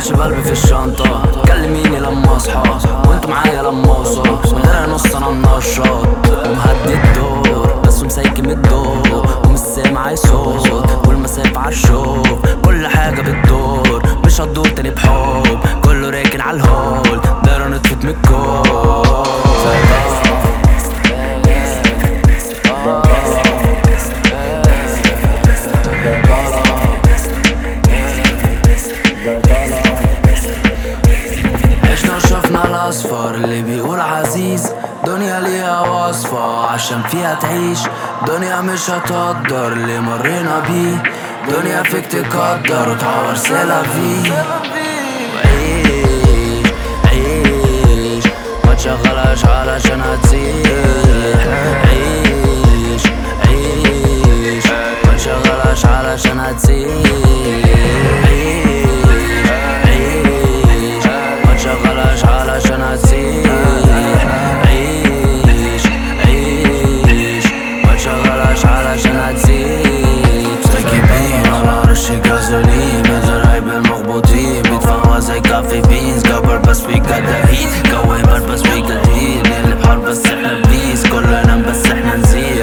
ماشي بقلبي في الشنطة كلميني لما اصحى وانت معايا لما اوصل من غير نص انا منشط ومهدي الدور بس مسيكم الدور ومش سامع أي صوت والمسافة عالشوف كل حاجة بتدور مش هتدور تاني بحب كله راكن عالهول دايرة نطفت من الكون عشنا وشفنا الاصفر اللي بيقول عزيز دنيا ليها وصفة عشان فيها تعيش دنيا مش هتقدر اللي مرينا بيه دنيا فيك تقدر وتعور سلا فيه عيش عيش ما تشغلهاش علشان هتسيح عيش عيش ما تشغلهاش علشان هتسيح عيش عيش ما تشغلهاش علشان هتسيح عيش عيش ما تشغلهاش علشان هتسيح مستكبين على رش جازولين بنزل هاي بالمخبوطين بيدفعوا زي كافي بينز جبر بس في هيت جو بس في جديد نقلب حرب بس احنا بيس كله ينام بس احنا نزيد